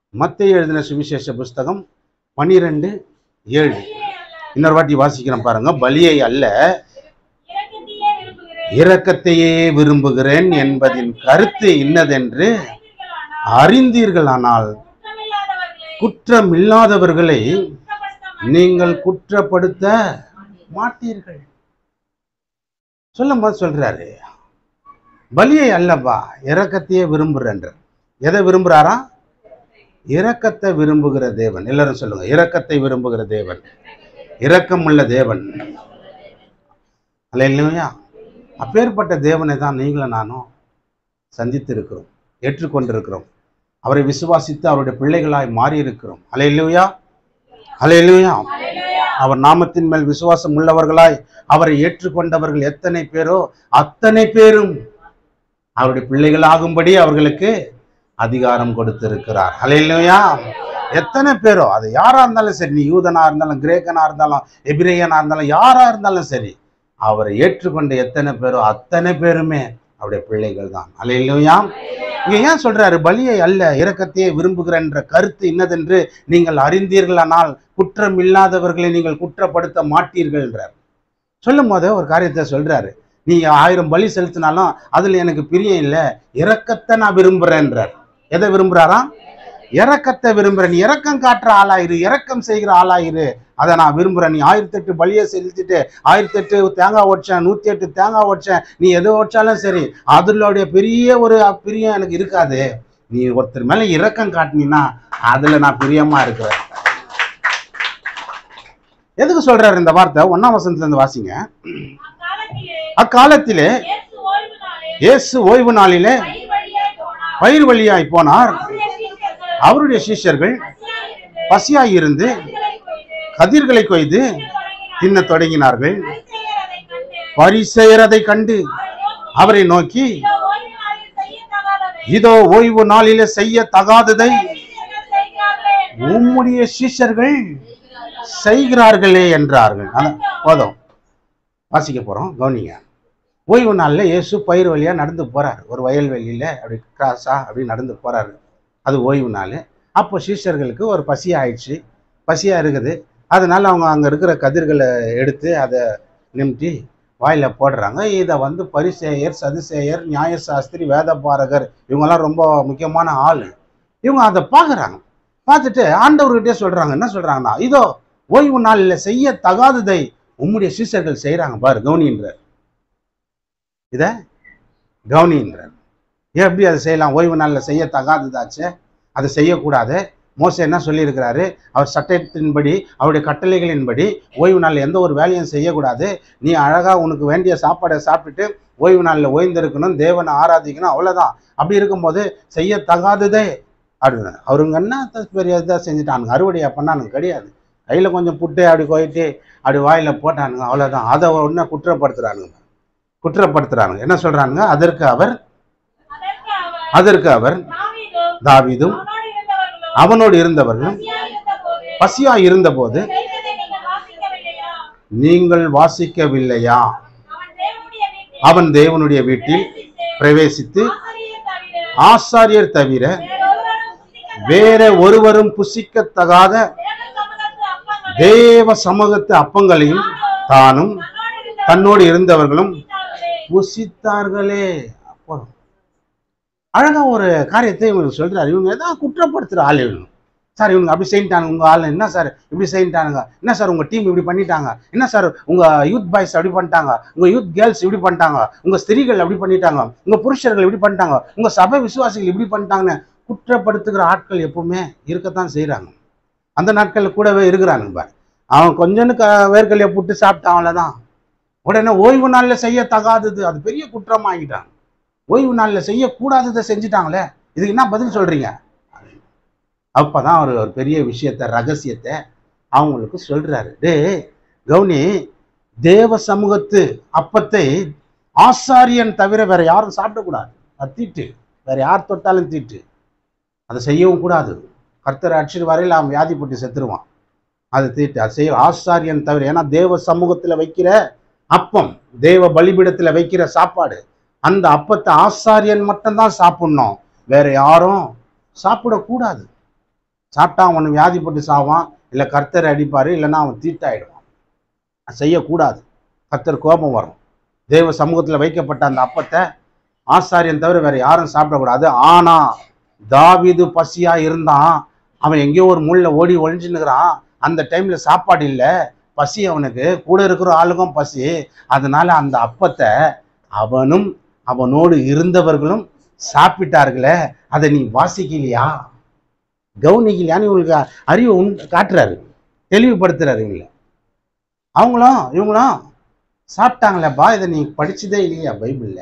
மத்திய எழுதின சுவிசேஷ புஸ்தகம் பனிரெண்டு ஏழு இன்னொரு வாட்டி வாசிக்கிறேன் பாருங்க பலியை அல்ல இரக்கத்தையே விரும்புகிறேன் இரக்கத்தையே விரும்புகிறேன் என்பதின் கருத்து இன்னதென்று அறிந்தீர்களானால் அறிந்தீர்களானால் குற்றமில்லாதவர்களை குற்றமில்லாதவர்களை குற்றப்படுத்த நீங்கள் குற்றப்படுத்த மாட்டீர்கள் சொல்லும் போது சொல்றாரு பலியை அல்லப்பா இரக்கத்தையே விரும்புறன்ற எதை விரும்புறாரா இரக்கத்தை விரும்புகிற தேவன் எல்லாரும் சொல்லுங்க இரக்கத்தை விரும்புகிற தேவன் இரக்கமுள்ள தேவன் அல்ல இல்லையா அப்பேற்பட்ட தேவனை தான் நீங்களும் நானும் சந்தித்து இருக்கிறோம் ஏற்றுக்கொண்டிருக்கிறோம் அவரை விசுவாசித்து அவருடைய பிள்ளைகளாய் மாறி இருக்கிறோம் அல்ல இல்லையா அல்ல இல்லையா அவர் நாமத்தின் மேல் விசுவாசம் உள்ளவர்களாய் அவரை ஏற்றுக்கொண்டவர்கள் எத்தனை பேரோ அத்தனை பேரும் அவருடைய பிள்ளைகள் ஆகும்படி அவர்களுக்கு அதிகாரம் கொடுத்திருக்கிறார் அல்லையா எத்தனை பேரோ அது யாரா இருந்தாலும் சரி நீ யூதனா இருந்தாலும் கிரேக்கனா இருந்தாலும் எபிரேயனா இருந்தாலும் யாரா இருந்தாலும் சரி அவரை ஏற்றுக்கொண்ட எத்தனை பேரோ அத்தனை பேருமே அவருடைய பிள்ளைகள் தான் அல்லையா இங்க ஏன் சொல்றாரு பலியை அல்ல இரக்கத்தையே விரும்புகிறன்ற கருத்து இன்னதென்று நீங்கள் அறிந்தீர்களானால் குற்றம் இல்லாதவர்களை நீங்கள் குற்றப்படுத்த மாட்டீர்கள் என்றார் சொல்லும் போது ஒரு காரியத்தை சொல்றாரு நீ ஆயிரம் பலி செலுத்தினாலும் அதுல எனக்கு பிரியம் இல்லை இரக்கத்தை நான் விரும்புறேன்றார் எதை விரும்புறாராம் இரக்கத்தை விரும்புறேன் நீ இரக்கம் காட்டுற ஆளாயிரு இரக்கம் செய்கிற ஆளாயிரு அதை நான் விரும்புறேன் நீ ஆயிரத்தெட்டு பலியை செலுத்திட்டு ஆயிரத்தெட்டு தேங்காய் உடைச்சேன் நூத்தி எட்டு தேங்காய் உடைச்சேன் நீ எது உடைச்சாலும் சரி அதனுடைய பெரிய ஒரு பிரியம் எனக்கு இருக்காது நீ ஒருத்தர் மேல இரக்கம் காட்டினீன்னா அதுல நான் பிரியமா இருக்கிறேன் எதுக்கு சொல்றாரு இந்த வார்த்தை ஒன்னாம் வசனத்துல இருந்து வாசிங்க அக்காலத்திலே அக்காலத்திலே இயேசு ஓய்வு நாளில் இயேசு ஓய்வு நாளிலே பயிர் வழியாய் போனார் பயிர் வழியாய் போனார் அவருடைய சீஷர்கள் அவருடைய சீஷர்கள் பசியாய் இருந்து பசியாய் இருந்து கதிர்களை கதிர்களை கொய்து கொய்து தின்னத் தின்னத் தொடங்கினார்கள் பரிசேயர் அதைக் கண்டு பரிசேயர் அதை கண்டு அவரை நோக்கி, அவரை நோக்கி இதோ ஓய்வு நாளில் செய்யத்தகாததை இதோ ஓய்வு நாளிலே செய்ய தகாததை சீஷர்கள் செய்கிறார்களே உம்முடைய சீஷர்கள் செய்கிறார்களே என்றார்கள் அதான் போதும் வாசிக்க போறோம் கவனிங்க ஓய்வு நாளில் இயேசு பயிர் வழியா நடந்து போறாரு ஒரு வயல்வெளியில அப்படி கிராஸா அப்படி நடந்து போறாரு அது ஓய்வு நாள் அப்போ சீஷர்களுக்கு ஒரு பசி ஆயிடுச்சு பசியா இருக்குது அதனால அவங்க அங்க இருக்கிற கதிர்களை எடுத்து அதை நிமிட்டி வாயில போடுறாங்க இதை வந்து பரிசேயர் சதுசேயர் நியாயசாஸ்திரி வேதபாரகர் இவங்கெல்லாம் ரொம்ப முக்கியமான ஆள் இவங்க அதை பார்க்குறாங்க பார்த்துட்டு ஆண்டவர்கிட்டே சொல்றாங்க என்ன சொல்றாங்கன்னா இதோ ஓய்வு நாளில் செய்ய தகாததை உம்முடைய சீஷர்கள் செய்கிறாங்க பாரு கவுனின்றார் இத கவுனின்றார் ஏன் எப்படி அதை செய்யலாம் ஓய்வு நாளில் செய்ய தகாததாச்சே அதை செய்யக்கூடாது மோசே என்ன சொல்லியிருக்கிறாரு அவர் சட்டத்தின்படி அவருடைய கட்டளைகளின்படி ஓய்வு நாளில் எந்த ஒரு வேலையும் செய்யக்கூடாது நீ அழகா உனக்கு வேண்டிய சாப்பாடை சாப்பிட்டுட்டு ஓய்வு நாளில் ஓய்ந்திருக்கணும் தேவனை ஆராதிக்கணும் அவ்வளோதான் அப்படி இருக்கும்போது செய்ய தகாததே அப்படின்னு அவருங்க என்ன த- பெரிய இதாக செஞ்சுட்டானுங்க அறுவடை பண்ணானுங்க கிடையாது கையில் கொஞ்சம் புட்டு அப்படி கோயிட்டு அப்படி வாயில் போட்டானுங்க அவ்வளோதான் அதை உடனே குற்றப்படுத்துறானுங்க குற்றப்படுத்துறானுங்க என்ன சொல்றானுங்க அதற்கு அவர் அதற்கு அவர் அதற்கு அவர் தாவீதும் தாவீதும் அவனோடு இருந்தவர்களும் அவனோடு இருந்தவர்களும் பசியாய் இருந்தபோது பசியா இருந்தபோது செய்ததை நீங்கள் வாசிக்கவில்லையா நீங்கள் வாசிக்கவில்லையா அவன் தேவனுடைய வீட்டில் அவன் தேவனுடைய வீட்டில் பிரவேசித்து பிரவேசித்து ஆசாரியர் தவிர ஆசாரியர் தவிர வேறொருவரும் புசிக்க வேற ஒருவரும் புசிக்கத்தகாத தேவ சமூகத்து அப்பங்களையும் தேவ சமூகத்து அப்பங்களையும் தானும் தன்னோடு இருந்தவர்களும் புசித்தார்களே. புசித்தார்களே அப்போ அழகா ஒரு காரியத்தை இவங்களுக்கு சொல்றாரு இவங்க ஏதாவது குற்றப்படுத்துற ஆள் இவங்க சார் இவங்க அப்படி செய்யிட்டாங்க உங்க ஆள் என்ன சார் இப்படி செய்யிட்டானுங்க என்ன சார் உங்க டீம் இப்படி பண்ணிட்டாங்க என்ன சார் உங்க யூத் பாய்ஸ் அப்படி பண்ணிட்டாங்க உங்க யூத் கேர்ள்ஸ் இப்படி பண்ணிட்டாங்க உங்க ஸ்திரீகள் அப்படி பண்ணிட்டாங்க உங்க புருஷர்கள் இப்படி பண்ணிட்டாங்க உங்க சபை விசுவாசிகள் இப்படி பண்ணிட்டாங்கன்னு குற்றப்படுத்துகிற ஆட்கள் எப்பவுமே இருக்கத்தான் செய்றாங்க அந்த நாட்கள்ல கூடவே இருக்கிறானுங்க பாரு அவன் கொஞ்சோன்னு க வேர்க்கல்லையை புட்டு சாப்பிட்டான் அவ்வளோதான் உடனே ஓய்வு நாளில் செய்ய தகாதது அது பெரிய குற்றமாகிட்டாங்க ஓய்வு நாளில் செய்யக்கூடாததை செஞ்சுட்டாங்களே இதுக்கு என்ன பதில் சொல்றீங்க அப்பதான் அவர் ஒரு பெரிய விஷயத்த ரகசியத்தை அவங்களுக்கு சொல்றாரு டேய் கவுனி தேவ சமூகத்து அப்பத்தை ஆசாரியன் தவிர வேற யாரும் சாப்பிடக்கூடாது அது தீட்டு வேற யார் தொட்டாலும் தீட்டு அதை செய்யவும் கூடாது கர்த்தர் அடிச்சிட்டு வரையில் அவன் வியாதிப்பட்டு செத்துருவான் அது தீட்டு அது செய்ய ஆசாரியன் தவிர ஏன்னா தேவ சமூகத்துல வைக்கிற அப்பம் தேவ பலிபீடத்துல வைக்கிற சாப்பாடு அந்த அப்பத்தை ஆசாரியன் மட்டும்தான் சாப்பிடணும் வேற யாரும் சாப்பிடக்கூடாது சாப்பிட்டா அவன் வியாதிப்பட்டு சாவான் இல்லை கர்த்தர் அடிப்பார் இல்லைன்னா அவன் தீட்டாயிடுவான் செய்யக்கூடாது கர்த்தர் கோபம் வரும் தேவ சமூகத்தில் வைக்கப்பட்ட அந்த அப்பத்தை ஆசாரியன் தவிர வேற யாரும் சாப்பிடக்கூடாது ஆனா தாவீது பசியா இருந்தான் அவன் எங்கேயோ ஒரு முள்ள ஓடி ஒழிஞ்சுன்னுக்குறான் அந்த டைம்ல சாப்பாடு இல்லை பசி அவனுக்கு கூட இருக்கிற ஆளுக்கும் பசி அதனால அந்த அப்பத்தை அவனும் அவனோடு இருந்தவர்களும் சாப்பிட்டார்களே அதை நீ வாசிக்கலையா கவனிக்கலையான்னு இவங்களுக்கு அறிவை உண் காட்டுறாரு தெளிவுபடுத்துறாரு இவங்கள அவங்களும் இவங்களும் சாப்பிட்டாங்களேப்பா இதை நீ படிச்சதே இல்லையா பைபிள்ல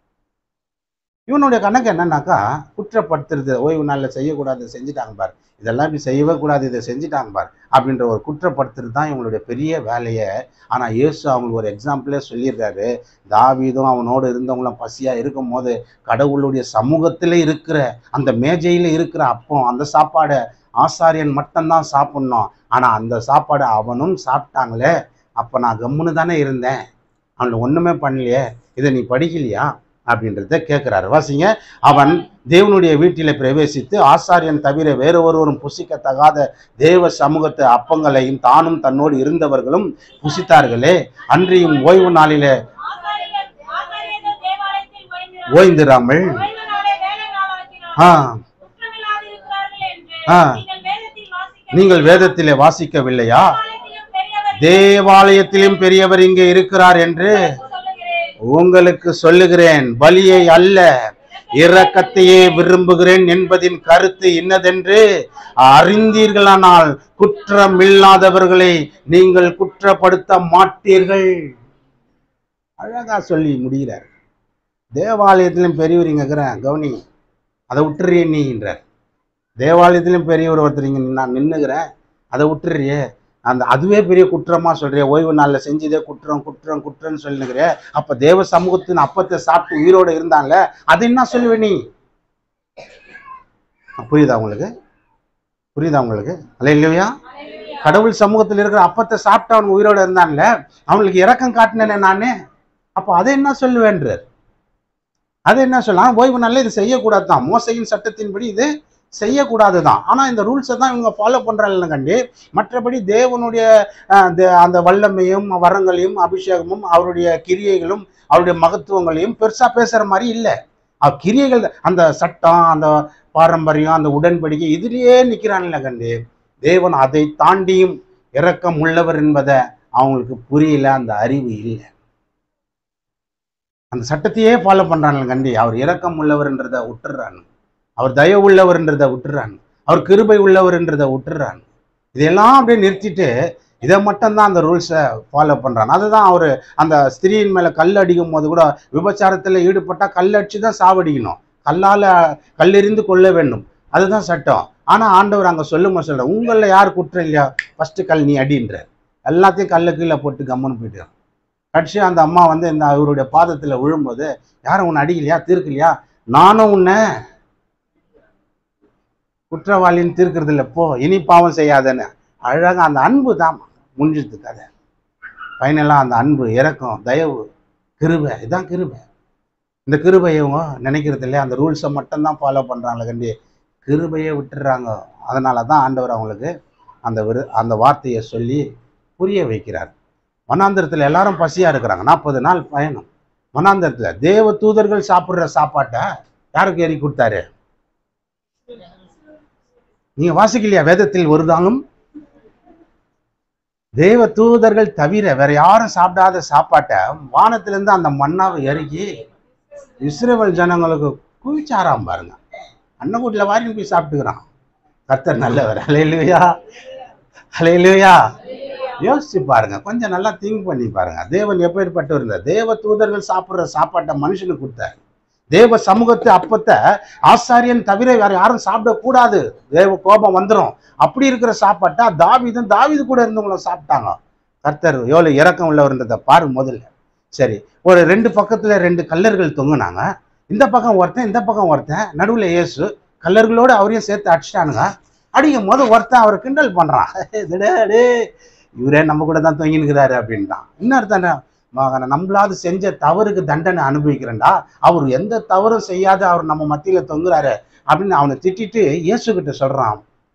இவனுடைய கணக்கு என்னன்னாக்கா குற்றப்படுத்துறது ஓய்வு நாளில் செய்யக்கூடாது செஞ்சுட்டாங்க பார் இதெல்லாம் இப்படி செய்யவே கூடாது இதை செஞ்சுட்டாங்க பார் அப்படின்ற ஒரு குற்றப்படுத்துறது தான் இவங்களுடைய பெரிய வேலையை ஆனால் இயேசு அவங்களுக்கு ஒரு எக்ஸாம்பிளே சொல்லியிருக்காரு தாவீதும் அவனோடு இருந்தவங்களும் பசியாக இருக்கும் போது கடவுளுடைய சமூகத்தில் இருக்கிற அந்த மேஜையில் இருக்கிற அப்பம் அந்த சாப்பாடை ஆசாரியன் மட்டும்தான் சாப்பிட்ணும் ஆனால் அந்த சாப்பாடை அவனும் சாப்பிட்டாங்களே அப்போ நான் கம்முன்னு தானே இருந்தேன் அவனுக்கு ஒன்றுமே பண்ணலையே இதை நீ படிக்கலையா அப்படின்றத கேட்குறாரு வாசிங்க அவன் தேவனுடைய வீட்டிலே பிரவேசித்து ஆசாரியன் தவிர வேறு ஒருவரும் புசிக்கத்தகாத தேவ சமூகத்து அப்பங்களையும் தானும் தன்னோடு இருந்தவர்களும் புசித்தார்களே அன்றியும் ஓய்வு நாளிலே ஆசாரியர் ஆசாரியர்கள் தேவாலயத்தில் ஓய்ந்திராமல் ஓய்ந்திராமல் ஓய்வு நாளை வேலை நாளாக்கினார். ஆ குற்றமில்லாதிருக்கிறார்கள் என்று ஆ. நீங்கள் வேதத்தில் வாசிக்க நீங்கள் வேதத்திலே வாசிக்கவில்லையா தேவாலயத்திலும் பெரியவர் தேவாலயத்திலும் பெரியவர் இங்கே இருக்கிறார் என்று சொல்லுகிறேன் உங்களுக்கு சொல்லுகிறேன் பலியை அல்ல இரக்கத்தையே விரும்புகிறேன் என்பதின் கருத்து இன்னதென்று அறிந்தீர்களானால் குற்றமில்லாதவர்களை நீங்கள் குற்றப்படுத்த மாட்டீர்கள் அழகா சொல்லி முடிகிறார் தேவாலயத்திலும் பெரியவர் இங்க இருக்கிறேன் கவுனி அதை விட்டுறியே நீன்றார் தேவாலயத்திலும் பெரியவர் ஒருத்தர் இங்க நான் நின்னுக்கிறேன் அதை விட்டுறியே அந்த அதுவே பெரிய குற்றமா சொல்றிய ஓய்வு நாளில் செஞ்சதே குற்றம் குற்றம் குற்றம்னு சொல்லுங்கிற அப்ப தேவ சமூகத்தின் அப்பத்தை சாப்பிட்டு உயிரோட இருந்தாங்க அது என்ன சொல்லுவ நீ புரியுதா உங்களுக்கு புரியுதா உங்களுக்கு அல்ல இல்லையா கடவுள் சமூகத்தில் இருக்கிற அப்பத்தை சாப்பிட்டு அவனுக்கு உயிரோட இருந்தான்ல அவங்களுக்கு இரக்கம் காட்டினேனே நானே அப்போ அதை என்ன சொல்லுவேன்றார் அதை என்ன சொல்லலாம் ஓய்வு நாளில் இது செய்யக்கூடாது தான் மோசையின் சட்டத்தின்படி இது செய்யக்கூடாது தான் ஆனால் இந்த ரூல்ஸை தான் இவங்க ஃபாலோ பண்ணுறாங்க கண்டி மற்றபடி தேவனுடைய அஹ், தே- அந்த வல்லமையும் வரங்களையும் அபிஷேகமும் அவருடைய கிரியைகளும் அவருடைய மகத்துவங்களையும் பெருசாக பேசுகிற மாதிரி இல்லை அவ கிரியைகள் அந்த சட்டம் அந்த பாரம்பரியம் அந்த உடன்படிக்கை இதுலேயே நிற்கிறான்ல கண்டு தேவன் அதை தாண்டியும் இரக்கம் உள்ளவர் என்பதை அவங்களுக்கு புரியல அந்த அறிவு இல்லை அந்த சட்டத்தையே ஃபாலோ பண்றானுங்க கண்டி அவர் இரக்கம் உள்ளவர்ன்றதை விட்டுறான் அவர் தயவு உள்ளவர்ன்றதை விட்டுறான் அவர் கிருபை உள்ளவர்ன்றதை விட்டுறான் இதெல்லாம் அப்படியே நிறுத்திட்டு இதை மட்டும்தான் அந்த ரூல்ஸை ஃபாலோ பண்றான் அதுதான் அவர் அந்த ஸ்திரீயின் மேல கல் அடிக்கும் போது கூட விபச்சாரத்தில் ஈடுபட்டா கல் அடிச்சு தான் சாவடிக்கணும் கல்லால கல்லெறிந்து கொள்ள வேண்டும் அதுதான் சட்டம் ஆனா ஆண்டவர் அங்க சொல்லுமா சொல்ற உங்களில் யார் குற்றம் இல்லையா ஃபர்ஸ்ட் கல் நீ அடின்ற எல்லாத்தையும் கல்ல கீழே போட்டு கம்முன்னு போயிட்டு கட்சி அந்த அம்மா வந்து இந்த அவருடைய பாதத்துல விழும்போது யாரும் உன்னை அடிக்கலையா தீர்க்கலையா நானும் உன்னை குற்றவாளின்னு தீர்க்கறது இல்லை போ இனி பாவம் செய்யாதன்னு அழகா அந்த அன்பு தான் முடிஞ்சது கதை ஃபைனலாக அந்த அன்பு இரக்கம் தயவு கிருபை இதான் கிருபை இந்த கிருபை இவங்க நினைக்கிறது இல்லையா அந்த ரூல்ஸை மட்டும்தான் ஃபாலோ பண்ணுறாங்களே கண்டி கிருபையை விட்டுறாங்க அதனால தான் ஆண்டவர் அவங்களுக்கு அந்த விரு அந்த வார்த்தையை சொல்லி புரிய வைக்கிறார் வனாந்திரத்தில் எல்லாரும் பசியாக இருக்கிறாங்க நாற்பது நாள் பயணம் வனாந்திரத்தில் தேவ தூதர்கள் சாப்பிட்ற சாப்பாட்டை யாருக்கு ஏறி கொடுத்தாரு நீங்க வாசிக்கலையா வேதத்தில் ஒரு நாளும் தேவ தூதர்கள் தவிர வேற யாரும் சாப்பிடாத சாப்பாட்டை வானத்திலிருந்து அந்த மண்ணாவை இறக்கி இஸ்ரேல் ஜனங்களுக்கு குவிச்சாராம் பாருங்க அன்னக்கூட்டில் வாரின்னு போய் சாப்பிட்டுக்கிறான் கர்த்தர் நல்லவர் அலையிலுயா அலையிலுயா யோசிச்சு பாருங்க கொஞ்சம் நல்லா திங்க் பண்ணி பாருங்க தேவன் எப்பேற்பட்டு இருந்தார் தேவ தூதர்கள் சாப்பிட்ற சாப்பாட்டை மனுஷனுக்கு கொடுத்தார் தேவ சமூகத்து அப்பத்தை ஆசாரியன் தவிர வேற யாரும் சாப்பிடக்கூடாது தேவ கோபம் வந்துடும் அப்படி இருக்கிற சாப்பாட்டா தாவீதும் தாவீது கூட இருந்தவங்களும் சாப்பிட்டாங்க கர்த்தர் எவ்வளோ இறக்கம் உள்ளவர்ன்றதை பாரு முதல்ல சரி ஒரு ரெண்டு பக்கத்துல ரெண்டு கல்லர்கள் தொங்குனாங்க இந்த பக்கம் ஒருத்தன் இந்த பக்கம் ஒருத்தன் நடுவில் இயேசு கல்லர்களோடு அவரையும் சேர்த்து அடிச்சிட்டானுங்க அடிக்கும் போது ஒருத்தன் அவர் கிண்டல் பண்றான் "டேய், டேய், இவரே நம்ம கூட தான் தொங்கினுக்கிறாரு அப்படின்ட்டான் இன்னொருத்தன் மகனை நம்மளாவது செஞ்ச தவறுக்கு தண்டனை அனுபவிக்கிறேன்டா அவர் எந்த தவறும் செய்யாத அவர் நம்ம மத்தியில தொங்குறாரு அப்படின்னு அவனை திட்டிட்டு இயேசு கிட்ட சொல்றான்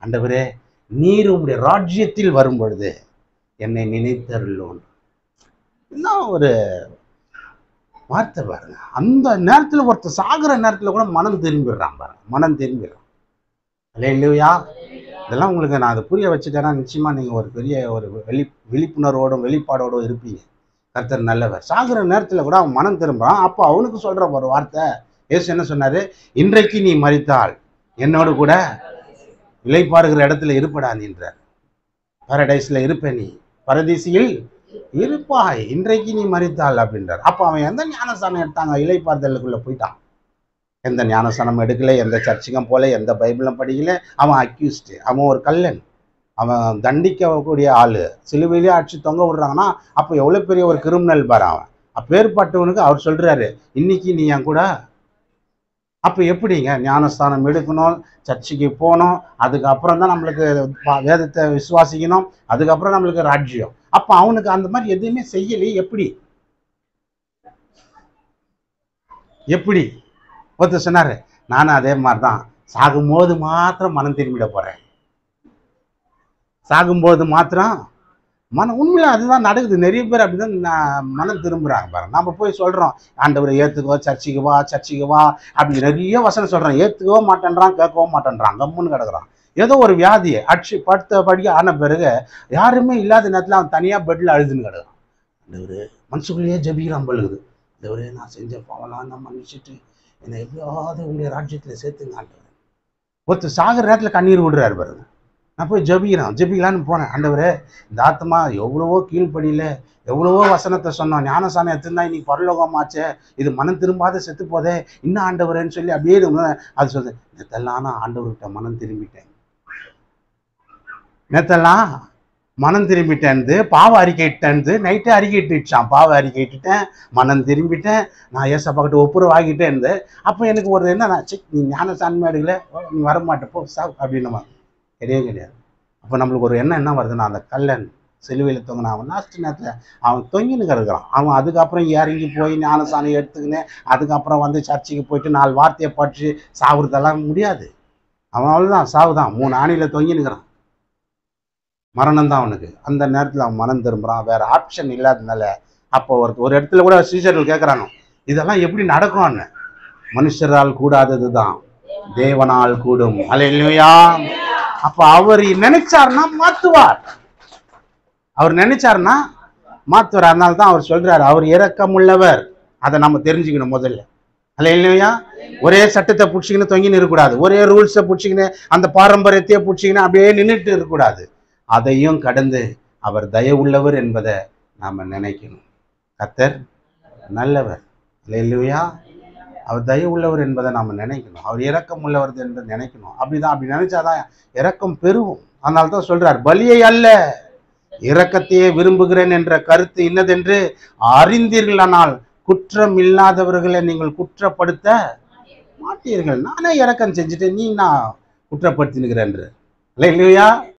ஆண்டவரே நீர் உம்முடைய ராஜ்யத்தில் வரும் பொழுது என்னை நினைத்தருளோன் என்ன ஒரு வார்த்தை பாருங்க அந்த நேரத்தில் ஒருத்தர் சாகுற நேரத்தில் கூட மனம் திரும்பிடுறான் பாருங்க மனம் திரும்பிடுறான் இல்லை இல்லையா இதெல்லாம் உங்களுக்கு நான் அதை புரிய வச்சுட்டேன்னா நிச்சயமா நீங்கள் ஒரு பெரிய ஒரு வெளி விழிப்புணர்வோடும் வெளிப்பாடோடும் இருப்பீங்க கர்த்தர் நல்லவர் சாகுற நேரத்தில் கூட அவன் மனம் திரும்புறான் அப்போ அவனுக்கு சொல்ற ஒரு வார்த்தை இயேசு என்ன சொன்னாரு இன்றைக்கு நீ மறித்தால் என்னோடு கூட இலைப்பாருகிற இடத்துல இருப்படா நீன்றார் பாரடைஸ்ல இருப்ப நீ பரதீசியில் இருப்பாய் இன்றைக்கு நீ மறித்தாள் அப்படின்றார் அப்போ அவன் எந்த ஞானஸ்தானம் எடுத்தாங்க இலைப்பாறுதலுக்குள்ள போயிட்டான் எந்த ஞானஸ்தானம் எடுக்கல எந்த சர்ச்சுக்கும் போல எந்த பைபிளும் படிக்கல அவன் அக்யூஸ்டு அவன் ஒரு கல்லன் அவன் தண்டிக்கக்கூடிய ஆளு சிலுவையிலே அடிச்சு தொங்க விடுறாங்கன்னா அப்போ எவ்வளோ பெரிய ஒரு கிரிமினல் பாரு அவன் அப்பேற்பட்டவனுக்கு அவர் சொல்றாரு இன்னைக்கு நீ என் கூட அப்போ எப்படிங்க ஞானஸ்தானம் எடுக்கணும் சர்ச்சுக்கு போகணும் அதுக்கப்புறம் தான் நம்மளுக்கு பா- வேதத்தை விசுவாசிக்கணும் அதுக்கப்புறம் நம்மளுக்கு ராஜ்யம் அப்போ அவனுக்கு அந்த மாதிரி எதுவுமே செய்யலையே எப்படி எப்படி ஒருத்தர் சொன்னாரு நானும் அதே மாதிரி தான் சாகும்போது மாத்திரம் மனம் திரும்பிட போறேன் சாகும்போது மாத்திரம் மனம் உண்மையில அதுதான் நடக்குது நிறைய பேர் அப்படிதான் நா- மனம் திரும்புறாங்க பாருங்க நம்ம போய் சொல்றோம் ஆண்டவரை ஏத்துக்கோ சர்ச்சுக்கு வா சர்ச்சுக்கு வா அப்படி நிறைய வசனம் சொல்றான் ஏத்துக்கவோ மாட்டேன்றான் கேட்கவும் மாட்டேன்றான் கம்முன்னு கிடக்குறான் ஏதோ ஒரு வியாதி அடிச்சு படுத்த படி ஆன பிறகு யாருமே இல்லாத நேரத்தில் அவன் தனியா பெட்ல அழுதுன்னு கிடக்குறான் ஆண்டவரே மனசுக்குள்ளேயே ஜபிக்கிறான் பழுகுது ஆண்டவரே நான் செஞ்ச பாவலாம் நான் மன்னிச்சிட்டு என்னை எப்படியாவது உங்களுடைய ராஜ்யத்தில் சேர்த்துங்க ஆண்டவரே ஒருத்தர் சாகிற நேரத்தில் கண்ணீர் விடுறாரு பாருங்க நான் போய் ஜபிக்கிறான் ஜபிக்கலான்னு போனேன் ஆண்டவரே இந்த ஆத்மா எவ்வளவோ கீழ்ப்படியில எவ்வளவோ வசனத்தை சொன்னோம் ஞானசானம் எடுத்துருந்தா இன்னைக்கு பரலோகமாச்சே இது மனம் திரும்பாத செத்து போதே இன்னும் ஆண்டவரேன்னு சொல்லி அப்படியே இருந்தேன். அது சொல்லுது நேத்தெல்லாம் நான் ஆண்டவர்கிட்ட மனம் திரும்பிட்டேன் நேத்தெல்லாம் மனம் திரும்பிட்டேன்து பாவ அறிக்கையிட்டேன்து நைட்டே அறிக்கையிட்டுச்சான் பாவ அறிக்கையிட்டுட்டேன் மனம் திரும்பிட்டேன் நான் ஏசப்பா கிட்ட ஒப்புரவு ஆகிட்டேன்து அப்போ எனக்கு ஒரு என்ன சி நீ ஞானசான்மை எடுக்கல ஓ, நீ வரமாட்ட போ சாவு அப்படின்னுமா கிடையவே கிடையாது அப்போ நம்மளுக்கு ஒரு எண்ணம் என்ன வருதுன்னா அந்த கல்லன் சிலுவையில் தொங்கின அவன் லாஸ்ட் நேரத்தில் அவன் தொங்கின்னு கிடக்குறான் அவன் அதுக்கப்புறம் இறங்கி போய் ஞானசானம் எடுத்துக்கின்னு அதுக்கப்புறம் வந்து சர்ச்சுக்கு போயிட்டு நாலு வார்த்தையை படிச்சு சாவுறதெல்லாம் முடியாது அவன் அவ்வளோதான் சாவுதான் மூணு ஆணியில் தொங்கினுக்கிறான் மரணம் தான் அவனுக்கு அந்த நேரத்தில் அவன் மனம் திரும்புறான் வேற ஆப்ஷன் இல்லாததுனால அப்போ ஒரு ஒரு இடத்துல கூட சீசர்கள் கேட்குறாங்க இதெல்லாம் எப்படி நடக்கும்னு மனுஷரால் கூடாதது தான் தேவனால் கூடும் அல்லேலூயா அப்ப அவர் நினைச்சாருன்னா மாத்துவார் அவர் நினைச்சாருன்னா மாத்துவார் அதனால தான் அவர் சொல்றாரு அவர் இரக்கமுள்ளவர் அதை நம்ம தெரிஞ்சுக்கணும் முதல்ல அல்ல இல்லையா ஒரே சட்டத்தை பிடிச்சிக்கின்னு தொங்கின்னு இருக்கக்கூடாது ஒரே ரூல்ஸை பிடிச்சிக்கின்னு அந்த பாரம்பரியத்தையே பிடிச்சிக்கின்னு அப்படியே நின்றுட்டு இருக்கக்கூடாது அதையும் கடந்து அவர் தயவுள்ளவர் என்பதை நாம நினைக்கணும் கத்தர் நல்லவர் இல்லையா அவர் தயவுள்ளவர் என்பதை நாம நினைக்கணும் அவர் இரக்கம் உள்ளவர் என்று நினைக்கணும் அப்படிதான் அப்படி நினைச்சாதான் இரக்கம் பெருகும் அதனால தான் சொல்றார் பலியை அல்ல இரக்கத்தையே விரும்புகிறேன் என்ற கருத்து இன்னதென்று அறிந்தீர்களானால் குற்றம் இல்லாதவர்களை நீங்கள் குற்றப்படுத்த மாட்டீர்கள் நானே இரக்கம் செஞ்சுட்டு நீ நான் குற்றப்படுத்தினுக்கிறேன் இல்லை இல்லையா